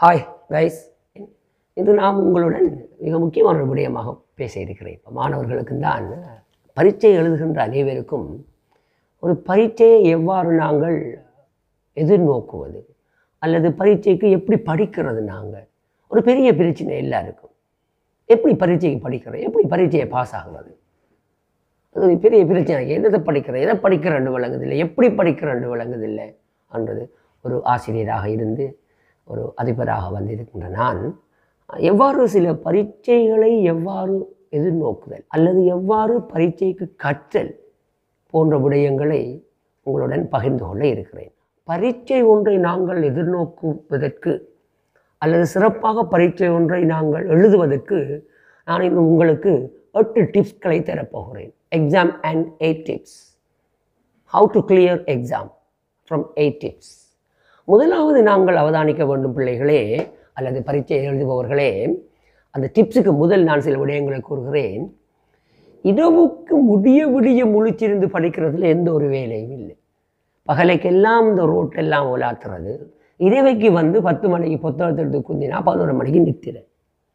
hi guys இன்று நாம் உங்களுடன் மிக முக்கியமான ஒரு விடயமாக பேச இருக்கிறேன் மாணவர்களுக்கு தான் பரீட்சை எழுதுகின்ற அனைவருக்கும் ஒரு பரீட்சையை எவ்வாறு நாங்கள் எதிர்நோக்குவது அல்லது பரீட்சைக்கு எப்படி படிக்கிறது நாங்கள் ஒரு பெரிய பிரச்சனை எல்லாருக்கும் எப்படி பரீட்சைக்கு படிக்கிறோம் எப்படி பரீட்சையை பாஸ் ஆகுறது அது ஒரு பெரிய பிரச்சனை என்னதை படிக்கிறேன் எதை படிக்கிறேன்னு விளங்குதில்லை எப்படி படிக்கிறேன்னு விளங்குதில்லை என்றது ஒரு ஆசிரியராக இருந்து ஒரு அதிபராக வந்திருக்கின்ற நான் எவ்வாறு சில பரீட்சைகளை எவ்வாறு எதிர்நோக்குதல் அல்லது எவ்வாறு பரீட்சைக்கு கற்றல் போன்ற விடயங்களை உங்களுடன் பகிர்ந்து கொள்ள இருக்கிறேன் பரீட்சை ஒன்றை நாங்கள் எதிர்நோக்குவதற்கு அல்லது சிறப்பாக பரீட்சை ஒன்றை நாங்கள் எழுதுவதற்கு நான் இன்று உங்களுக்கு எட்டு டிப்ஸ்களை தரப்போகிறேன் exam and eight tips how to clear exam from eight tips முதலாவது நாங்கள் அவதானிக்க வேண்டும் பிள்ளைகளே அல்லது பரீட்சை எழுதுபவர்களே அந்த டிப்ஸுக்கு முதல் நான் சில விடயங்களை கூறுகிறேன் இரவுக்கு முடிய விடிய முழிச்சிருந்து படிக்கிறதுல எந்த ஒரு வேலையும் இல்லை பகலைக்கெல்லாம் இந்த ரோட்டெல்லாம் உலாத்துறது இரவைக்கு வந்து பத்து மணிக்கு புத்தகத்தை எடுத்து குந்தினா பதினோரு மணிக்கு நிற்கிறேன்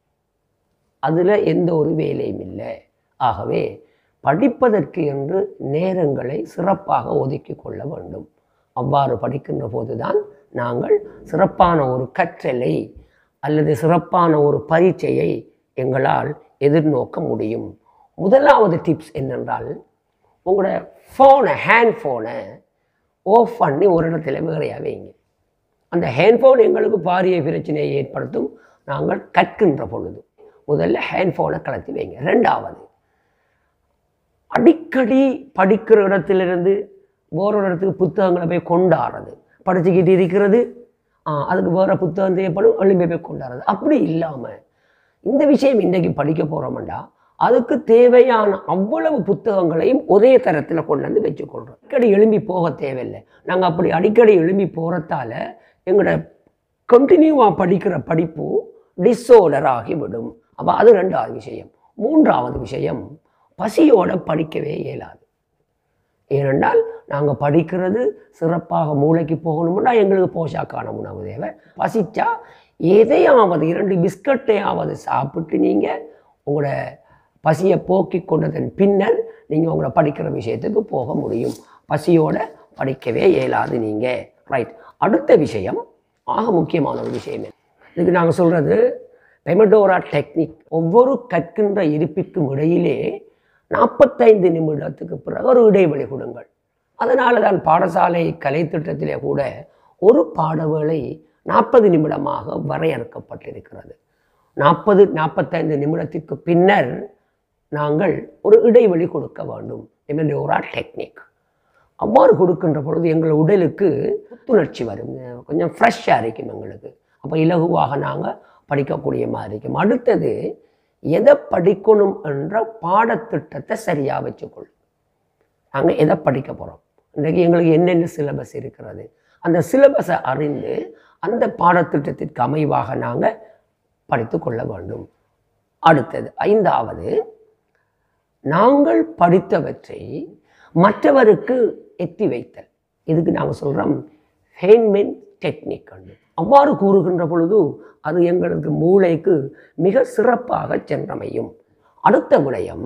அதில் எந்த ஒரு வேலையும் இல்லை ஆகவே படிப்பதற்கு என்று நேரங்களை சிறப்பாக ஒதுக்கி கொள்ள வேண்டும் அவ்வாறு படிக்கின்ற போதுதான் நாங்கள் சிறப்பான ஒரு கற்றலை அல்லது சிறப்பான ஒரு பரீட்சையை எங்களால் எதிர்நோக்க முடியும் முதலாவது டிப்ஸ் என்னென்றால் உங்களோட ஃபோனை ஹேண்ட் ஃபோனை ஆஃப் பண்ணி ஒரு இடத்துல வேறையாக வைங்க அந்த ஹேண்ட்ஃபோன் எங்களுக்கு பாரிய பிரச்சனையை ஏற்படுத்தும் நாங்கள் கற்கின்ற பொழுது முதல்ல ஹேண்ட்ஃபோனை கலத்தி வைங்க ரெண்டாவது அடிக்கடி படிக்கிற இடத்திலிருந்து வேற ஒரு இடத்துக்கு புத்தகங்களை போய் கொண்டாடுறது படிச்சுக்கிட்டு இருக்கிறது ஆ, அதுக்கு வேற புத்தகம் தேவைப்படும் எழும்பி போய் கொண்டாடுறது அப்படி இல்லாமல் இந்த விஷயம் இன்றைக்கு படிக்க போகிறோம்டா அதுக்கு தேவையான அவ்வளவு புத்தகங்களையும் ஒரே தரத்தில் கொண்டு வந்து வச்சுக்கொள்கிறோம் அடிக்கடி எழும்பி போக தேவையில்லை நாங்கள் அப்படி அடிக்கடி எழும்பி போகிறதால எங்களோட கண்டினியூவாக படிக்கிற படிப்பு டிஸோர்டர் ஆகிவிடும் அப்போ அது ரெண்டாவது விஷயம் மூன்றாவது விஷயம் பசியோட படிக்கவே இயலாது ஏனென்றால் நாங்கள் படிக்கிறது சிறப்பாக மூளைக்கு போகணும்னா எங்களுக்கு போஷாக்கான உணவு தேவை பசிச்சா எதையாவது இரண்டு பிஸ்கட்டையாவது சாப்பிட்டு நீங்கள் உங்களோட பசியை போக்கி கொண்டதன் பின்னர் நீங்கள் உங்களோட படிக்கிற விஷயத்துக்கு போக முடியும் பசியோட படிக்கவே இயலாது நீங்கள் ரைட் அடுத்த விஷயம் ஆக முக்கியமான ஒரு விஷயம் இதுக்கு நாங்கள் சொல்கிறது பெமடோரா டெக்னிக் ஒவ்வொரு கற்கின்ற இருப்பிற்கும் இடையிலே நாற்பத்தைந்து நிமிடத்துக்கு பிறகு ஒரு இடைவெளி கொடுங்கள் அதனால தான் பாடசாலை கலைத்திட்டத்திலே கூட ஒரு பாடவேளை நாற்பது நிமிடமாக வரையறுக்கப்பட்டிருக்கிறது நாற்பது நாற்பத்தைந்து நிமிடத்திற்கு பின்னர் நாங்கள் ஒரு இடைவெளி கொடுக்க வேண்டும் எமெண்டோரா டெக்னிக் அவ்வாறு கொடுக்கின்ற பொழுது எங்கள் உடலுக்கு புத்துணர்ச்சி வரும் கொஞ்சம் ஃப்ரெஷ்ஷாக இருக்கும் எங்களுக்கு அப்போ இலகுவாக நாங்கள் படிக்கக்கூடிய மாதிரி இருக்கும் அடுத்தது எதை படிக்கணும் என்ற பாடத்திட்டத்தை சரியாக வச்சுக்கொள்ளும் நாங்கள் எதை படிக்க போகிறோம் இன்றைக்கு எங்களுக்கு என்னென்ன சிலபஸ் இருக்கிறது அந்த சிலபஸை அறிந்து அந்த பாடத்திட்டத்திற்கு அமைவாக நாங்கள் படித்து கொள்ள வேண்டும் அடுத்தது ஐந்தாவது நாங்கள் படித்தவற்றை மற்றவருக்கு எத்தி வைத்தல் இதுக்கு நாங்கள் சொல்கிறோம் ஹேண்ட்மென் டெக்னிக் அவ்வாறு கூறுகின்ற பொழுது அது எங்களது மூளைக்கு மிக சிறப்பாக சென்றமையும் அடுத்த விடயம்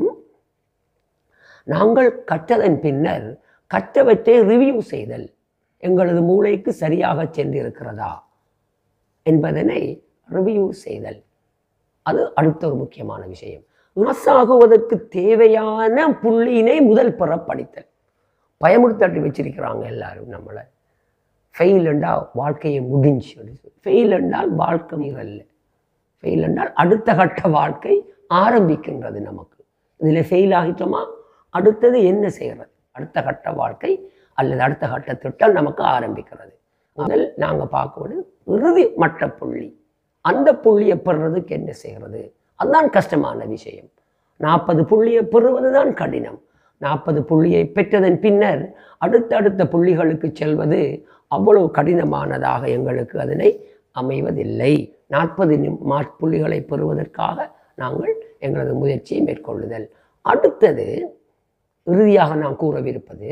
நாங்கள் கற்றதன் பின்னர் கற்றவற்றை ரிவ்யூ செய்தல் எங்களது மூளைக்கு சரியாக சென்றிருக்கிறதா என்பதனை ரிவ்யூ செய்தல் அது அடுத்த ஒரு முக்கியமான விஷயம் ஆகுவதற்கு தேவையான புள்ளியினை முதல் பெற படித்தல் பயமுறுத்தட்டி வச்சிருக்கிறாங்க எல்லாரும் நம்மளை ஃபெயில் என்றால் வாழ்க்கையை முடிஞ்சு ஃபெயில் என்றால் வாழ்க்கை நீரல்ல ஃபெயில் என்றால் அடுத்த கட்ட வாழ்க்கை ஆரம்பிக்கின்றது நமக்கு இதில் ஃபெயில் ஆகிட்டோமா அடுத்தது என்ன செய்கிறது அடுத்த கட்ட வாழ்க்கை அல்லது அடுத்த கட்ட திட்டம் நமக்கு ஆரம்பிக்கிறது முதல் நாங்கள் பார்க்கறது இறுதி மட்ட புள்ளி அந்த புள்ளியை பெறுறதுக்கு என்ன செய்கிறது அதுதான் கஷ்டமான விஷயம் நாற்பது புள்ளியை பெறுவது தான் கடினம் நாற்பது புள்ளியை பெற்றதன் பின்னர் அடுத்தடுத்த புள்ளிகளுக்கு செல்வது அவ்வளவு கடினமானதாக எங்களுக்கு அதனை அமைவதில்லை நாற்பது மார்க் புள்ளிகளை பெறுவதற்காக நாங்கள் எங்களது முயற்சியை மேற்கொள்ளுதல் அடுத்தது இறுதியாக நான் கூறவிருப்பது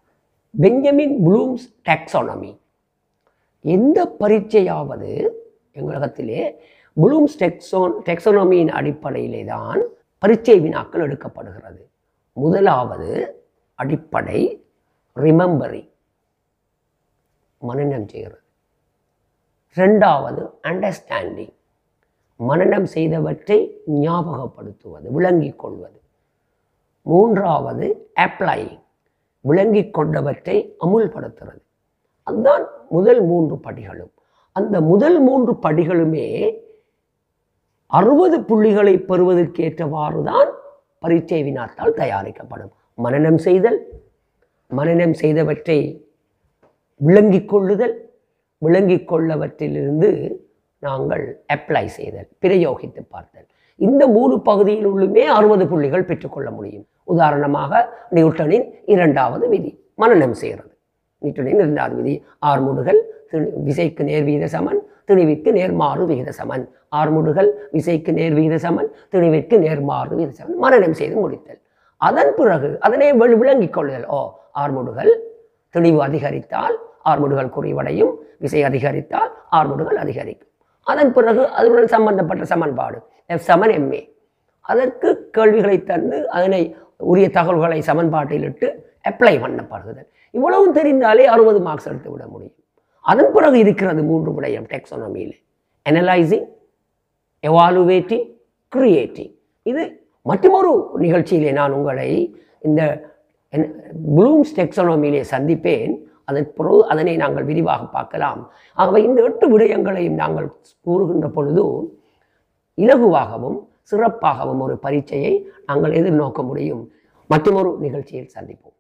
பெஞ்சமின் ப்ளூம்ஸ் டாக்ஸானமி எந்த பரீட்சையாவது எங்களகத்திலே ப்ளூம்ஸ் டெக்ஸோன் டெக்ஸோனமியின் அடிப்படையிலே தான் பரீட்சை வினாக்கள் எடுக்கப்படுகிறது முதலாவது அடிப்படை ரிமெம்பரிங் மனனம் செய்கிறது ரெண்டாவது அண்டர்ஸ்டாண்டிங் மனனம் செய்தவற்றை ஞாபகப்படுத்துவது விளங்கிக் கொள்வது மூன்றாவது அப்ளைங் விளங்கிக் கொண்டவற்றை அமுல்படுத்துறது அதுதான் முதல் மூன்று படிகளும் அந்த முதல் மூன்று படிகளுமே அறுபது புள்ளிகளை பெறுவதற்கேற்றவாறு தான் பரீட்சை வினாத்தால் தயாரிக்கப்படும் மனனம் செய்தல் மனனம் செய்தவற்றை விளங்கிக் கொள்ளுதல் விளங்கிக் கொள்ளவற்றிலிருந்து நாங்கள் அப்ளை செய்தல் பிரயோகித்து பார்த்தல் இந்த மூணு பகுதியில் உள்ளுமே அறுபது புள்ளிகள் பெற்றுக்கொள்ள முடியும் உதாரணமாக நியூட்டனின் இரண்டாவது விதி மனனம் செய்கிறது நியூட்டனின் இரண்டாவது விதி ஆர்முடுகள் திணி- விசைக்கு நேர் விகித சமன் திணிவிற்கு நேர்மாறு விகித சமன் ஆர்முடுகள் விசைக்கு நேர் விகித சமன் திணிவிற்கு நேர்மாறு விகித சமன் மனனம் செய்து முடித்தல் அதன் பிறகு அதனை வி- விளங்கிக் கொள்ளுதல் ஓ ஆர்முடுகள் தெளிவு அதிகரித்தால் ஆர்முடுகள் குறைவடையும் விசை அதிகரித்தால் ஆர்முடுகள் அதிகரிக்கும் அதன் பிறகு அதனுடன் சம்பந்தப்பட்ட சமன்பாடு எஃப் சமன் எம்ஏ அதற்கு கேள்விகளை தந்து அதனை உரிய தகவல்களை சமன்பாட்டில் இட்டு அப்ளை பண்ணப்படுகிறது இவ்வளவும் தெரிந்தாலே அறுபது மார்க்ஸ் எடுத்து விட முடியும் அதன் பிறகு இருக்கிறது மூன்று விடயம் டெக்ஸானமியில் அனலைசிங் எவாலுவேட்டிங் கிரியேட்டிங் இது மற்றொரு நிகழ்ச்சியிலே நான் உங்களை இந்த ப்ளூம்ஸ் டெக்ஸானமியிலே சந்திப்பேன் அதன் பிறகு அதனை நாங்கள் விரிவாக பார்க்கலாம் ஆகவே இந்த எட்டு விடயங்களையும் நாங்கள் கூறுகின்ற பொழுது இலகுவாகவும் சிறப்பாகவும் ஒரு பரீட்சையை நாங்கள் எதிர்நோக்க முடியும் மற்றொரு நிகழ்ச்சியில் சந்திப்போம்